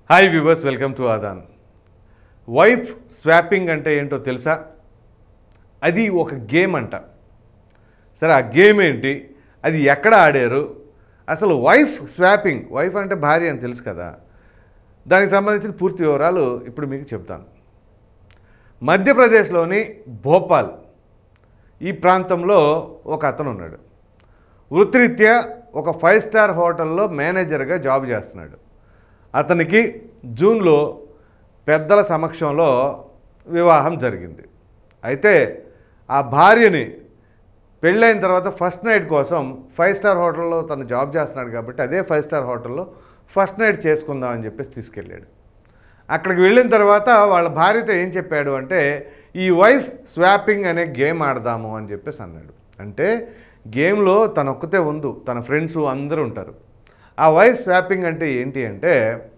hi viewers welcome to ఆదాన్ wife swapping అంటే ఏంటో తెలుసా అది ఒక గేమ్ అంట సరే ఆ గేమ్ ఏంటి అది ఎక్కడ ఆడారు అసలు వైఫ్ స్వాపింగ్ వైఫ్ అంటే భార్య అని తెలుసు కదా దానికి సంబంధించిన పూర్తి వివరాలు ఇప్పుడు మీకు చెప్తాను మధ్యప్రదేశ్లోని భోపాల్ ఈ ప్రాంతంలో ఒక అతను ఉన్నాడు వృత్తిరీత్యా ఒక ఫైవ్ స్టార్ హోటల్లో మేనేజర్గా జాబ్ చేస్తున్నాడు అతనికి జూన్లో పెద్దల సమక్షంలో వివాహం జరిగింది అయితే ఆ భార్యని పెళ్ళైన తర్వాత ఫస్ట్ నైట్ కోసం ఫైవ్ స్టార్ హోటల్లో తను జాబ్ చేస్తున్నాడు కాబట్టి అదే ఫైవ్ స్టార్ హోటల్లో ఫస్ట్ నైట్ చేసుకుందాం అని చెప్పేసి తీసుకెళ్ళాడు అక్కడికి వెళ్ళిన తర్వాత వాళ్ళ భార్యతో ఏం చెప్పాడు అంటే ఈ వైఫ్ స్వాపింగ్ అనే గేమ్ ఆడదాము అని చెప్పేసి అన్నాడు అంటే గేమ్లో తన ఒక్కతే ఉందు తన ఫ్రెండ్స్ అందరూ ఉంటారు ఆ వైఫ్ స్వాపింగ్ అంటే ఏంటి అంటే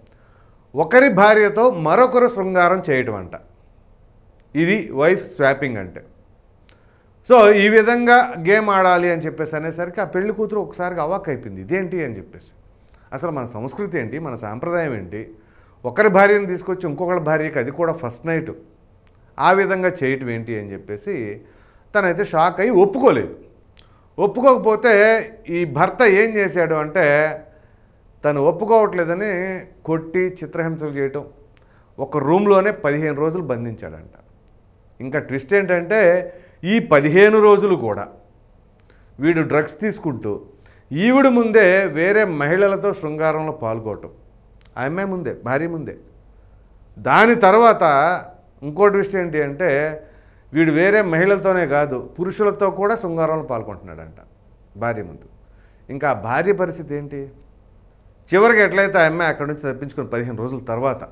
ఒకరి భార్యతో మరొకరు శృంగారం చేయటం అంట ఇది వైఫ్ స్వాపింగ్ అంటే సో ఈ విధంగా గేమ్ ఆడాలి అని చెప్పేసి అనేసరికి ఆ పెళ్లి కూతురు ఒకసారిగా అవాక్ అయిపోయింది ఇదేంటి అని చెప్పేసి అసలు మన సంస్కృతి ఏంటి మన సాంప్రదాయం ఏంటి ఒకరి భార్యను తీసుకొచ్చి ఇంకొకరి భార్యకి అది కూడా ఫస్ట్ నైట్ ఆ విధంగా చేయటం ఏంటి అని చెప్పేసి తనైతే షాక్ అయ్యి ఒప్పుకోలేదు ఒప్పుకోకపోతే ఈ భర్త ఏం చేశాడు అంటే తను ఒప్పుకోవట్లేదని కొట్టి చిత్రహింసలు చేయటం ఒక రూమ్లోనే పదిహేను రోజులు బంధించాడంట ఇంకా ట్విస్ట్ ఏంటంటే ఈ పదిహేను రోజులు కూడా వీడు డ్రగ్స్ తీసుకుంటూ ఈవిడ ముందే వేరే మహిళలతో శృంగారంలో పాల్గొవటం ఆ అమ్మాయి ముందే భార్య ముందే దాని తర్వాత ఇంకో ట్విస్ట్ ఏంటి అంటే వీడు వేరే మహిళలతోనే కాదు పురుషులతో కూడా శృంగారంలో పాల్గొంటున్నాడంట భార్య ముందు ఇంకా ఆ భార్య పరిస్థితి ఏంటి చివరికి ఎట్లయితే ఆ అమ్మాయి అక్కడి నుంచి తప్పించుకుని పదిహేను రోజుల తర్వాత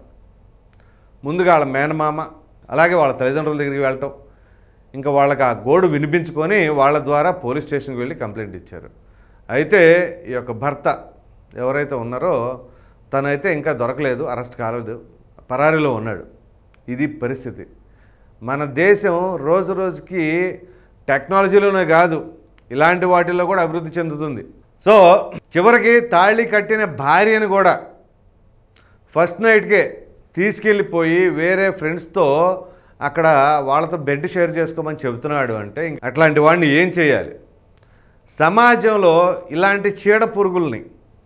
ముందుగా వాళ్ళ మేనమామ అలాగే వాళ్ళ తల్లిదండ్రుల దగ్గరికి వెళ్ళటం ఇంకా వాళ్ళకి ఆ గోడు వినిపించుకొని వాళ్ళ ద్వారా పోలీస్ స్టేషన్కి వెళ్ళి కంప్లైంట్ ఇచ్చారు అయితే ఈ యొక్క భర్త ఎవరైతే ఉన్నారో తనైతే ఇంకా దొరకలేదు అరెస్ట్ కాలేదు పరారీలో ఉన్నాడు ఇది పరిస్థితి మన దేశం రోజు రోజుకి టెక్నాలజీలోనే కాదు ఇలాంటి వాటిల్లో కూడా అభివృద్ధి చెందుతుంది సో చివరికి తాళి కట్టిన భార్యను కూడా ఫస్ట్ నైట్కే తీసుకెళ్ళిపోయి వేరే ఫ్రెండ్స్తో అక్కడ వాళ్ళతో బెడ్ షేర్ చేసుకోమని చెబుతున్నాడు అంటే ఇంక అట్లాంటి వాడిని ఏం చేయాలి సమాజంలో ఇలాంటి చీడ పురుగుల్ని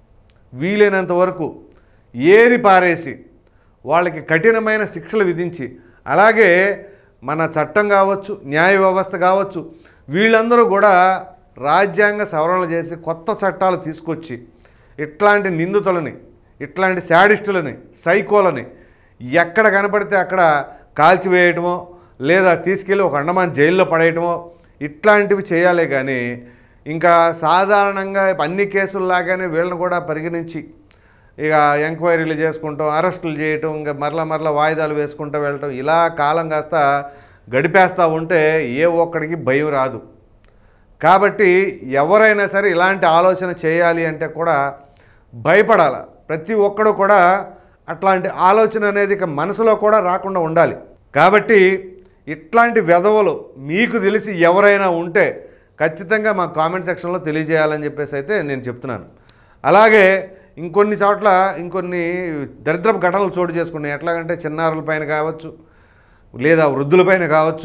వీలైనంత వరకు ఏరి పారేసి వాళ్ళకి కఠినమైన శిక్షలు విధించి అలాగే మన చట్టం కావచ్చు న్యాయ వ్యవస్థ కావచ్చు వీళ్ళందరూ కూడా రాజ్యాంగ సవరణలు చేసి కొత్త చట్టాలు తీసుకొచ్చి ఇట్లాంటి నిందితులని ఇట్లాంటి శాడిస్టులని సైకోలని ఎక్కడ కనపడితే అక్కడ కాల్చివేయటమో లేదా తీసుకెళ్ళి ఒక అండమాన్ జైల్లో పడేయటమో ఇట్లాంటివి చేయాలి కానీ ఇంకా సాధారణంగా అన్ని కేసుల్లాగానే వీళ్ళని కూడా పరిగణించి ఇక ఎంక్వైరీలు చేసుకుంటాం అరెస్టులు చేయటం ఇంకా మరలా మరలా వాయిదాలు వేసుకుంటూ వెళ్ళటం ఇలా కాలం కాస్త గడిపేస్తూ ఉంటే ఏ ఒక్కడికి భయం రాదు కాబట్టి ఎవరైనా సరే ఇలాంటి ఆలోచన చేయాలి అంటే కూడా భయపడాలి ప్రతి ఒక్కడు కూడా అట్లాంటి ఆలోచన అనేది ఇక మనసులో కూడా రాకుండా ఉండాలి కాబట్టి ఇట్లాంటి వెధవలు మీకు తెలిసి ఎవరైనా ఉంటే ఖచ్చితంగా మా కామెంట్ సెక్షన్లో తెలియజేయాలని చెప్పేసి అయితే నేను చెప్తున్నాను అలాగే ఇంకొన్ని చోట్ల ఇంకొన్ని దరిద్రపు ఘటనలు చోటు చేసుకున్నాయి ఎట్లాగంటే చిన్నారుల పైన కావచ్చు లేదా వృద్ధులపైన కావచ్చు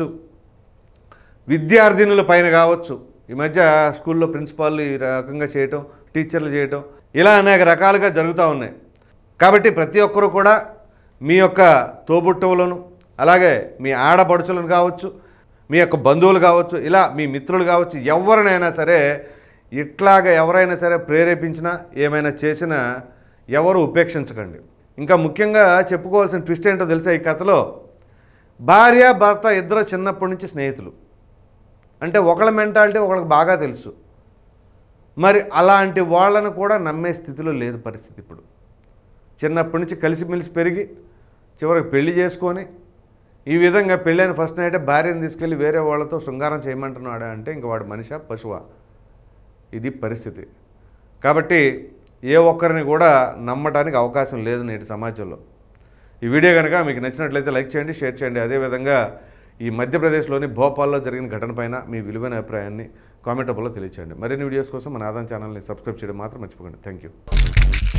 విద్యార్థినుల పైన కావచ్చు ఈ మధ్య స్కూల్లో ప్రిన్సిపాల్ ఈ రకంగా చేయటం టీచర్లు చేయటం ఇలా అనేక రకాలుగా జరుగుతూ ఉన్నాయి కాబట్టి ప్రతి ఒక్కరూ కూడా మీ యొక్క తోబుట్టువులను అలాగే మీ ఆడపడుచులను కావచ్చు మీ యొక్క బంధువులు కావచ్చు ఇలా మీ మిత్రులు కావచ్చు ఎవరినైనా సరే ఇట్లాగ ఎవరైనా సరే ప్రేరేపించినా ఏమైనా చేసినా ఎవరు ఉపేక్షించకండి ఇంకా ముఖ్యంగా చెప్పుకోవాల్సిన ట్విస్ట్ ఏంటో తెలుసా ఈ కథలో భార్య భర్త ఇద్దరు చిన్నప్పటి నుంచి స్నేహితులు అంటే ఒకళ్ళ మెంటాలిటీ ఒకళ్ళకి బాగా తెలుసు మరి అలాంటి వాళ్ళను కూడా నమ్మే స్థితిలో లేదు పరిస్థితి ఇప్పుడు చిన్నప్పటి నుంచి కలిసిమెలిసి పెరిగి చివరికి పెళ్లి చేసుకొని ఈ విధంగా పెళ్ళైన ఫస్ట్ నైటే భార్యను తీసుకెళ్ళి వేరే వాళ్ళతో శృంగారం చేయమంటున్నాడా అంటే ఇంక వాడు మనిషా పశువా ఇది పరిస్థితి కాబట్టి ఏ ఒక్కరిని కూడా నమ్మటానికి అవకాశం లేదు నేటి సమాజంలో ఈ వీడియో కనుక మీకు నచ్చినట్లయితే లైక్ చేయండి షేర్ చేయండి అదేవిధంగా ఈ మధ్యప్రదేశ్లోని భోపాల్లో జరిగిన ఘటన పైన మీ విలువైన అభిప్రాయాన్ని కామెంట్ రూపంలో తెలియచేయండి మరిన్ని వీడియోస్ కోసం మన ఆదాన్ ఛానల్ని సబ్స్క్రైబ్ చేయడం మాత్రం మర్చిపోకండి థ్యాంక్ యూ